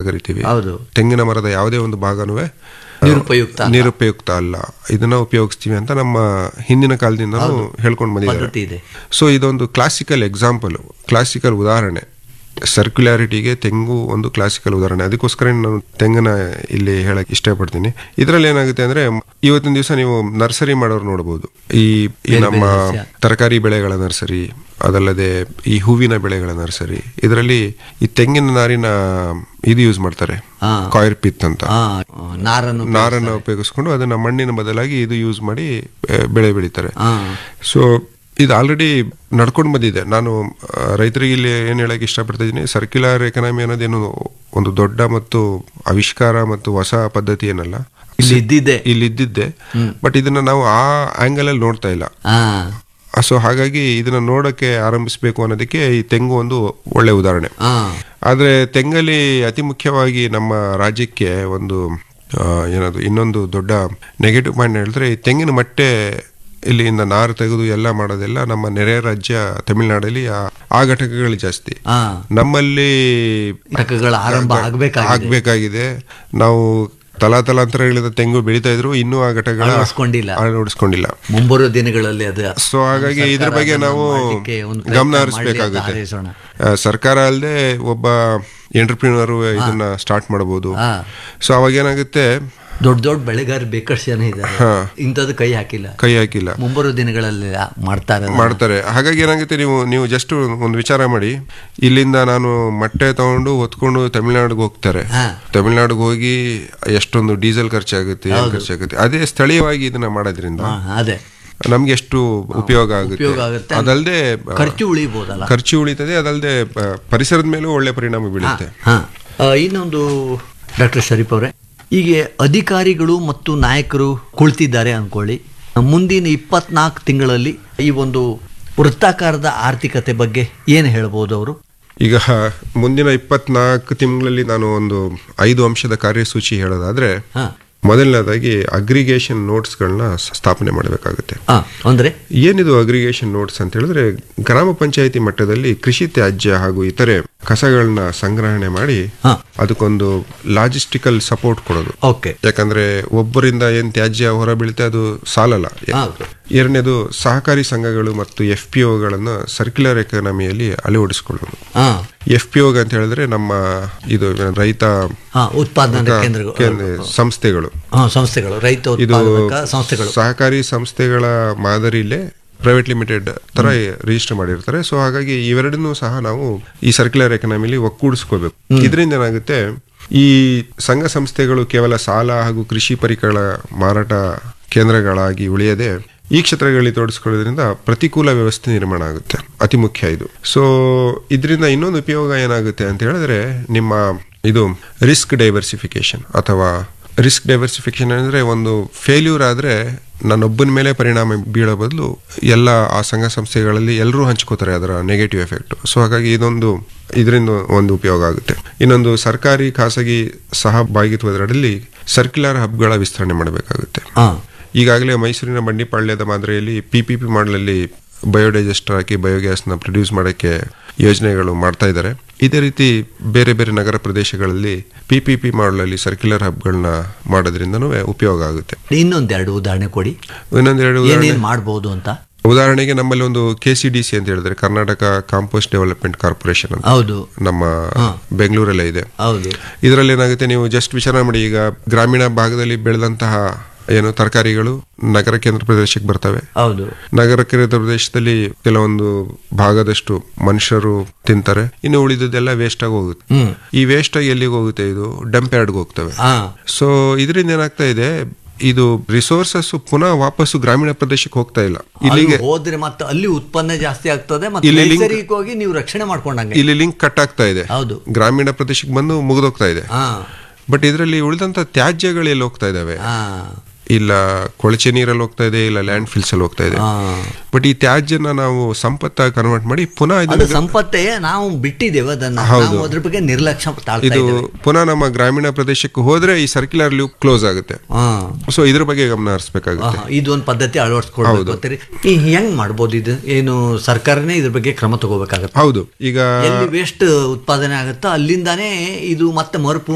ಕರಿತೀವಿ ಹೌದು ತೆಂಗಿನ ಮರದ ಯಾವುದೇ ಒಂದು ಭಾಗನೂ ನಿರುಪಯುಕ್ತ ಅಲ್ಲ. ನಿರುಪಯುಕ್ತ ಅಲ್ಲ ಇದನ್ನ ಉಪಯೋಗಿಸ್ತೀವಿ ಅಂತ ನಮ್ಮ ಹಿಂದಿನ ಕಾಲದಿಂದ ಹೇಳ್ಕೊಂಡು ಬಂದಿದ್ದಾರೆ ಪದ್ಧತಿ ಇದೆ ಸೊ ಇದೊಂದು ಕ್ಲಾಸಿಕಲ್ ಎಕ್ಸಾಂಪಲ್ ಕ್ಲಾಸಿಕಲ್ ಉದಾಹರಣೆ ಸರ್ಕ್ಯುಲಾರಿಟಿಗೆ ತೆಂಗು ಒಂದು ಕ್ಲಾಸಿಕಲ್ ಉದಾಹರಣೆ ಅದಕ್ಕೋಸ್ಕರ ನಾನು ತೆಂಗನ ಇಲ್ಲಿ ಹೇಳಕ್ ಇಷ್ಟಪಡ್ತೀನಿ ಇದರಲ್ಲಿ ಏನಾಗುತ್ತೆ ಅಂದ್ರೆ ಇವತ್ತಿನ ದಿವಸ ನೀವು ನರ್ಸರಿ ಮಾಡೋರು ನೋಡಬಹುದು ಈ ಈ ನಮ್ಮ ತರಕಾರಿ ಬೆಳೆಗಳ ನರ್ಸರಿ ಅದಲ್ಲದೆ ಈ ಹೂವಿನ ಬೆಳೆಗಳ ನರ್ಸರಿ ಇದರಲ್ಲಿ ಈ ತೆಂಗಿನ ನಾರಿನ ಇದು ಯೂಸ್ ಮಾಡ್ತಾರೆ ಹಾ. ಕಾಯಿರ್ ಪಿತ್ ಅಂತ ಆ, ನಾರನ್ನು ನಾರನ್ನು ಉಪಯೋಗಿಸ್ಕೊಂಡು ಅದನ್ನ ಮಣ್ಣಿನ ಬದಲಾಗಿ ಇದು ಯೂಸ್ ಮಾಡಿ ಆ, ಬೆಳೆ ಬೆಳೀತಾರೆ ಆ, ಸೊ ಇದು ಆಲ್ರೆಡಿ ನಡ್ಕೊಂಡು ಬಂದಿದೆ ನಾನು ಆ, ರೈತರಿಗೆ ಇಲ್ಲಿ ಏನು ಹೇಳಕ್ಕೆ ಇಷ್ಟಪಡ್ತಾ ಇದ್ದೀನಿ ಸರ್ಕ್ಯುಲರ್ ಎಕನಾಮಿ ಅನ್ನೋದೇನು ಒಂದು ದೊಡ್ಡ ಮತ್ತು ಆವಿಷ್ಕಾರ ಮತ್ತು ಹೊಸ ಪದ್ಧತಿ ಏನಲ್ಲ ಇಲ್ಲಿ ಇದ್ದಿದ್ದೆ ಇಲ್ಲಿ ಇದ್ದಿದ್ದೆ ಬಟ್ ಇದನ್ನ ನಾವು ಆ ಆಂಗಲ್ ಅಲ್ಲಿ ನೋಡ್ತಾ ಇಲ್ಲ ಆ, ಸೊ ಹಾಗಾಗಿ ಇದನ್ನ ನೋಡಕ್ಕೆ ಆರಂಭಿಸಬೇಕು ಅನ್ನೋದಕ್ಕೆ ಈ ತೆಂಗು ಒಂದು ಒಳ್ಳೆ ಉದಾಹರಣೆ ಆ, ಆದರೆ ತೆಂಗಲ್ಲಿ ಅತಿ ಮುಖ್ಯವಾಗಿ ನಮ್ಮ ರಾಜ್ಯಕ್ಕೆ ಒಂದು ಆ, ಏನದು ಇನ್ನೊಂದು ದೊಡ್ಡ ನೆಗೆಟಿವ್ ಪಾಯಿಂಟ್ ಹೇಳಿದ್ರೆ ಈ ತೆಂಗಿನ ಮಟ್ಟೆ ಇಲ್ಲಿಂದ ನಾರು ತೆಗೆದು ಎಲ್ಲ ಮಾಡೋದೆಲ್ಲ ನಮ್ಮ ನೆರೆಯ ರಾಜ್ಯ ತಮಿಳುನಾಡಲ್ಲಿ ಆ- ಆ ಘಟಕಗಳು ಜಾಸ್ತಿ ಆ. ನಮ್ಮಲ್ಲಿ ಘಟಕಗಳ ಆರಂಭ ಆಗ್ಬೇಕಾಗಿದೆ ಆಗ್ಬೇಕಾಗಿದೆ ನಾವು ತಲಾತಲಾಂತರಗಳಿಂದ ತೆಂಗು ಬೆಳೀತಾ ಇದ್ರು ಇನ್ನೂ ಆ ಘಟಕಗಳ ಅಳವಡಿಸ್ಕೊಂಡಿಲ್ಲ. ಅಳವಡಿಸ್ಕೊಂಡಿಲ್ಲ ಮುಂಬರುವ ದಿನಗಳಲ್ಲಿ ಅದು ಸೊ ಹಾಗಾಗಿ ಇದ್ರ ಸರ್ಕಾರ ಬಗ್ಗೆ ಅದನ್ನ ನಾವು ಮಾಡ್ಲಿಕ್ಕೆ ಒಂದು ಪ್ರಯತ್ನ ಗಮನ ಮಾಡ್ಲಿ ಅಂತ ಹರಿಸಬೇಕಾಗುತ್ತೆ ಹಾರೈಸೋಣ. ಆ, ಸರ್ಕಾರ ಅಲ್ಲದೆ ಒಬ್ಬ ಎಂಟರ್ಪ್ರಿನರ್ ಇದನ್ನ ಸ್ಟಾರ್ಟ್ ಮಾಡಬಹುದು ಆ. ಸೊ ಅವಾಗ ಏನಾಗುತ್ತೆ ದೊಡ್ಡ ದೊಡ್ಡ ಬೆಳೆಗಾರ ಬೇಕಷ್ಟು ಜನ ಇದ್ದಾರೆ ಹಾ. ಇಂಥದ್ದು ಕೈ ಹಾಕಿಲ್ಲ ಕೈ ಹಾಕಿಲ್ಲ ಮುಂಬರುವ ದಿನಗಳಲ್ಲಿ ಮಾಡ್ತಾರೆ ಅದನ್ನ. ಮಾಡ್ತಾರೆ ಹಾಗಾಗಿ ಏನಾಗುತ್ತೆ ನೀವು ನೀವು ಜಸ್ಟ್ ಒಂದು ವಿಚಾರ ಮಾಡಿ ಇಲ್ಲಿಂದ ನಾನು ಮೊಟ್ಟೆ ತಗೊಂಡು ಹೊತ್ಕೊಂಡು ತಮಿಳ್ನಾಡಿಗೆ ಹೋಗ್ತಾರೆ ಹಾ. ತಮಿಳ್ನಾಡಿಗೆ ಹೋಗಿ ಎಷ್ಟೊಂದು ಡೀಸೆಲ್ ಖರ್ಚಾಗುತ್ತೆ ಏನ್ ಖರ್ಚಾಗುತ್ತೆ ಅದೇ ಸ್ಥಳೀಯವಾಗಿ ಇದನ್ನ ಮಾಡೋದ್ರಿಂದ ಹಾ, ಅದೇ ನಮ್ಗೆ ಎಷ್ಟು ಉಪಯೋಗ ಆಗುತ್ತೆ ಉಪಯೋಗ ಆಗುತ್ತೆ. ಅದಲ್ಲದೆ ಖರ್ಚು ಉಳಿಬೋದಲ್ಲ ಖರ್ಚು ಉಳಿತದೆ ಅದಲ್ಲದೆ ಆ, ಪರಿಸರದ ಮೇಲೂ ಒಳ್ಳೆ ಪರಿಣಾಮ ಬೀಳುತ್ತೆ ಹಾ. ಆ, ಇನ್ನೊಂದು ಡಾಕ್ಟರ್ ಶರೀಫ್ ಅವರೇ ಈಗ ಅಧಿಕಾರಿಗಳು ಮತ್ತು ನಾಯಕರು ಕುಳಿತಿದ್ದಾರೆ ಅನ್ಕೊಳ್ಳಿ ಮುಂದಿನ ಇಪ್ಪತ್ನಾಲ್ಕು ತಿಂಗಳಲ್ಲಿ ಈ ಒಂದು ವೃತ್ತಾಕಾರದ ಆರ್ಥಿಕತೆ ಬಗ್ಗೆ ಏನು ಹೇಳ್ಬೋದು ಅವರು ಈಗ ಮುಂದಿನ ಇಪ್ಪತ್ನಾಲ್ಕು ತಿಂಗಳಲ್ಲಿ ನಾನು ಒಂದು ಐದು ಅಂಶದ ಕಾರ್ಯಸೂಚಿ ಹೇಳೋದಾದ್ರೆ ಹಾ ಮೊದಲನೇದಾಗಿ ಅಗ್ರಿಗೇಷನ್ ನೋಟ್ಸ್ಗಳನ್ನ ಸ್ಥಾಪನೆ ಮಾಡಬೇಕಾಗುತ್ತೆ ಹಾ, ಅಂದ್ರೆ ಏನಿದು ಅಗ್ರಿಗೇಷನ್ ನೋಟ್ಸ್ ಅಂತ ಹೇಳಿದ್ರೆ ಗ್ರಾಮ ಪಂಚಾಯಿತಿ ಮಟ್ಟದಲ್ಲಿ ಕೃಷಿ ತ್ಯಾಜ್ಯ ಹಾಗೂ ಇತರೆ ಕಸಗಳನ್ನ ಸಂಗ್ರಹಣೆ ಮಾಡಿ ಹಾ. ಅದಕ್ಕೊಂದು ಲಾಜಿಸ್ಟಿಕಲ್ ಸಪೋರ್ಟ್ ಕೊಡೋದು ಓಕೆ ಯಾಕಂದ್ರೆ ಒಬ್ಬರಿಂದ ಏನ್ ತ್ಯಾಜ್ಯ ಹೊರ ಬೀಳುತ್ತೆ ಅದು ಸಾಲಲ್ಲ ಹೌದು. ಎರಡನೇದು ಸಹಕಾರಿ ಸಂಘಗಳು ಮತ್ತು ಎಫ್ ಪಿ ಒಗಳನ್ನ ಸರ್ಕ್ಯುಲರ್ ಎಕಾನಮಿಯಲ್ಲಿ ಅಳವಡಿಸಿಕೊಳ್ಳೋದು ಹಾ ಎಫ್ ಪಿ ಒಗ್ ಅಂತ ಹೇಳಿದ್ರೆ ನಮ್ಮ ಇದು ರೈತ ಹಾ ಉತ್ಪಾದನಾ ಕೇಂದ್ರಗಳು ಕೇಂದ್ರ ಸಂಸ್ಥೆಗಳು ಹಾ ಸಂಸ್ಥೆಗಳು ರೈತ ಇದು ಉತ್ಪಾದಕ ಸಂಸ್ಥೆಗಳು ಸಹಕಾರಿ ಸಂಸ್ಥೆಗಳ ಮಾದರಿಲೇ ಪ್ರೈವೇಟ್ ಲಿಮಿಟೆಡ್ ತರ ರಿಜಿಸ್ಟರ್ ಮಾಡಿರ್ತಾರೆ ಸೊ ಹಾಗಾಗಿ ಇವೆರಡನ್ನೂ ಸಹ ನಾವು ಈ ಸರ್ಕ್ಯುಲರ್ ಎಕನಾಮಿಲಿ ಒಕ್ಕೂಡಿಸ್ಕೋಬೇಕು ಇದರಿಂದ ಏನಾಗುತ್ತೆ ಈ ಸಂಘ ಸಂಸ್ಥೆಗಳು ಕೇವಲ ಸಾಲ ಹಾಗೂ ಕೃಷಿ ಪರಿಕರ ಮಾರಾಟ ಕೇಂದ್ರಗಳಾಗಿ ಉಳಿಯದೆ ಈ ಕ್ಷೇತ್ರಗಳಲ್ಲಿ ತೊಡಗಿಸ್ಕೊಳ್ಳೋದ್ರಿಂದ ಪ್ರತಿಕೂಲ ವ್ಯವಸ್ಥೆ ನಿರ್ಮಾಣ ಆಗುತ್ತೆ ಅತಿ ಮುಖ್ಯ ಇದು ಸೊ ಇದರಿಂದ ಇನ್ನೊಂದು ಉಪಯೋಗ ಏನಾಗುತ್ತೆ ಅಂತ ಹೇಳಿದ್ರೆ ನಿಮ್ಮ ಇದು ರಿಸ್ಕ್ ಡೈವರ್ಸಿಫಿಕೇಶನ್ ಅಥವಾ ರಿಸ್ಕ್ ಡೈವರ್ಸಿಫಿಕೇಶನ್ ಅಂದ್ರೆ ಒಂದು ಫೇಲ್ಯೂರ್ ಆದ್ರೆ ನನ್ನೊಬ್ಬನ ಮೇಲೆ ಪರಿಣಾಮ ಬೀಳೋ ಬದಲು ಎಲ್ಲ ಆ ಸಂಘ ಸಂಸ್ಥೆಗಳಲ್ಲಿ ಎಲ್ಲರೂ ಹಂಚ್ಕೋತಾರೆ ಅದರ ನೆಗೆಟಿವ್ ಎಫೆಕ್ಟ್ ಸೊ ಹಾಗಾಗಿ ಇದೊಂದು ಇದರಿಂದ ಒಂದು ಉಪಯೋಗ ಆಗುತ್ತೆ ಇನ್ನೊಂದು ಸರ್ಕಾರಿ ಖಾಸಗಿ ಸಹಭಾಗಿತ್ವದರಲ್ಲಿ ಸರ್ಕ್ಯುಲರ್ ಹಬ್ಗಳ ವಿಸ್ತರಣೆ ಮಾಡಬೇಕಾಗುತ್ತೆ ಹಾ ಈಗಾಗಲೇ ಮೈಸೂರಿನ ಬಂಡಿಪಾಳ್ಯದ ಮಾದರಿಯಲ್ಲಿ ಪಿ ಪಿ ಪಿ ಮಾಡಲಲ್ಲಿ ಬಯೋಡೈಜೆಸ್ಟರ್ ಹಾಕಿ ಬಯೋಗ್ಯಾಸ್ನ ಪ್ರೊಡ್ಯೂಸ್ ಮಾಡೋಕ್ಕೆ ಯೋಜನೆಗಳು ಮಾಡ್ತಾ ಇದ್ದಾರೆ ಇದೇ ರೀತಿ ಬೇರೆ ಬೇರೆ ನಗರ ಪ್ರದೇಶಗಳಲ್ಲಿ ಪಿ ಪಿ ಪಿ ಮಾಡಲಲ್ಲಿ ಸರ್ಕ್ಯುಲರ್ ಹಬ್ಗಳನ್ನ ಮಾಡೋದ್ರಿಂದನೂ ಉಪಯೋಗ ಆಗುತ್ತೆ ಇನ್ನೊಂದೆರಡು ಉದಾಹರಣೆ ಕೊಡಿ ಇನ್ನೊಂದೆರಡು ಉದಾಹರಣೆ ಏನೇನ್ ಮಾಡ್ಬೋದು ಅಂತ ಉದಾಹರಣೆಗೆ ನಮ್ಮಲ್ಲಿ ಒಂದು ಕೆ ಸಿ ಡಿ ಸಿ ಅಂತ ಹೇಳಿದ್ರೆ ಕರ್ನಾಟಕ ಕಾಂಪೋಸ್ಟ್ ಡೆವಲಪ್ಮೆಂಟ್ ಕಾರ್ಪೊರೇಷನ್ ಅಂತ ಹೌದು ನಮ್ಮ ಬೆಂಗಳೂರಲ್ಲೇ ಇದೆ ಹೌದು ಇದರಲ್ಲಿ ಏನಾಗುತ್ತೆ ನೀವು ಜಸ್ಟ್ ವಿಚಾರ ಮಾಡಿ ಈಗ ಗ್ರಾಮೀಣ ಭಾಗದಲ್ಲಿ ಬೆಳೆದಂತಹ ಏನು ತರಕಾರಿಗಳು ನಗರ ಕೇಂದ್ರ ಪ್ರದೇಶಕ್ಕೆ ಬರ್ತವೆ ಹೌದು ನಗರ ಕೇಂದ್ರ ಪ್ರದೇಶದಲ್ಲಿ ಕೆಲವೊಂದು ಭಾಗದಷ್ಟು ಮನುಷ್ಯರು ತಿಂತಾರೆ ಇನ್ನು ಉಳಿದದ್ದೆಲ್ಲ ವೇಸ್ಟ್ ಆಗಿ ಹೋಗುತ್ತೆ ಹ್ಮ್ ಈ ವೇಸ್ಟ್ ಆಗಿ ಎಲ್ಲಿಗೆ ಹೋಗುತ್ತೆ ಇದು ಡಂಪ್ ಯಾರ್ಡ್ಗೆ ಹೋಗ್ತವೆ ಹಾ ಸೊ ಇದರಿಂದ ಏನಾಗ್ತಾ ಇದೆ ಇದು ರಿಸೋರ್ಸಸ್ ಪುನಃ ವಾಪಸ್ಸು ಗ್ರಾಮೀಣ ಪ್ರದೇಶಕ್ಕೆ ಹೋಗ್ತಾ ಇಲ್ಲ ಇಲ್ಲಿಗೆ ಅಲ್ಲಿ ಹೋದ್ರೆ ಮತ್ತೆ ಅಲ್ಲಿ ಉತ್ಪನ್ನ ಜಾಸ್ತಿ ಆಗ್ತದೆ ಮತ್ತೆ ಇಲ್ಲಿ link- ನೈಸರ್ಗಿಕವಾಗಿ ನೀವು ರಕ್ಷಣೆ ಮಾಡ್ಕೊಂಡಂಗೆ ಇಲ್ಲಿ ಲಿಂಕ್ ಕಟ್ ಆಗ್ತಾ ಇದೆ ಹೌದು ಗ್ರಾಮೀಣ ಪ್ರದೇಶಕ್ಕೆ ಬಂದು ಮುಗಿದೋಗ್ತಾ ಇದೆ ಹಾ ಬಟ್ ಇದರಲ್ಲಿ ಉಳಿದಂತ ತ್ಯಾಜ್ಯಗಳು ಎಲ್ಲಿ ಹೋಗ್ತಾ ಇದಾವೆ ಹಾ ಇಲ್ಲ ಕೊಳಚೆ ನೀರಲ್ಲಿ ಹೋಗ್ತಾ ಇದೆ ಇಲ್ಲ ಲ್ಯಾಂಡ್ ಫಿಲ್ಸ್ ಅಲ್ಲಿ ಹೋಗ್ತಾ ಇದೆ ಹಾ ಬಟ್ ಈ ತ್ಯಾಜ್ಯನ ನಾವು ಸಂಪತ್ತಾಗಿ ಕನ್ವರ್ಟ್ ಮಾಡಿ ಪುನಃ ಅದು ಇದನ್ನ ಸಂಪತ್ತೇ ನಾವು ಬಿಟ್ಟಿದ್ದೇವೆ ಅದನ್ನ ಹೌದು. ನಾವು ಅದ್ರ ಬಗ್ಗೆ ನಿರ್ಲಕ್ಷ್ಯ ತಾಳ್ತಾ ಇದು ಇದ್ದೇವೆ ಪುನಃ ನಮ್ಮ ಗ್ರಾಮೀಣ ಪ್ರದೇಶಕ್ಕೆ ಹೋದ್ರೆ ಈ ಸರ್ಕ್ಯುಲರ್ ಲೂಪ್ ಕ್ಲೋಸ್ ಆಗುತ್ತೆ ಹಾ ಸೊ ಇದ್ರ ಬಗ್ಗೆ ಗಮನ ಹರಿಸಬೇಕಾಗುತ್ತೆ ಆಹಾ, ಇದು ಒಂದು ಪದ್ಧತಿ ಅಳವಡಿಸ್ಕೊಳ್ಬೇಕು ಅಂತೀರಿ ಈ ಹೆಂಗ್ ಮಾಡ್ಬೋದು ಇದು ಏನು ಸರ್ಕಾರನೇ ಇದ್ರ ಬಗ್ಗೆ ಕ್ರಮ ತಗೋಬೇಕಾಗತ್ತೆ ಹೌದು ಈಗ ಎಲ್ಲಿ ವೇಸ್ಟ್ ಉತ್ಪಾದನೆ ಆಗುತ್ತೋ ಅಲ್ಲಿಂದಾನೇ ಇದು ಮತ್ತೆ ಮರುಪು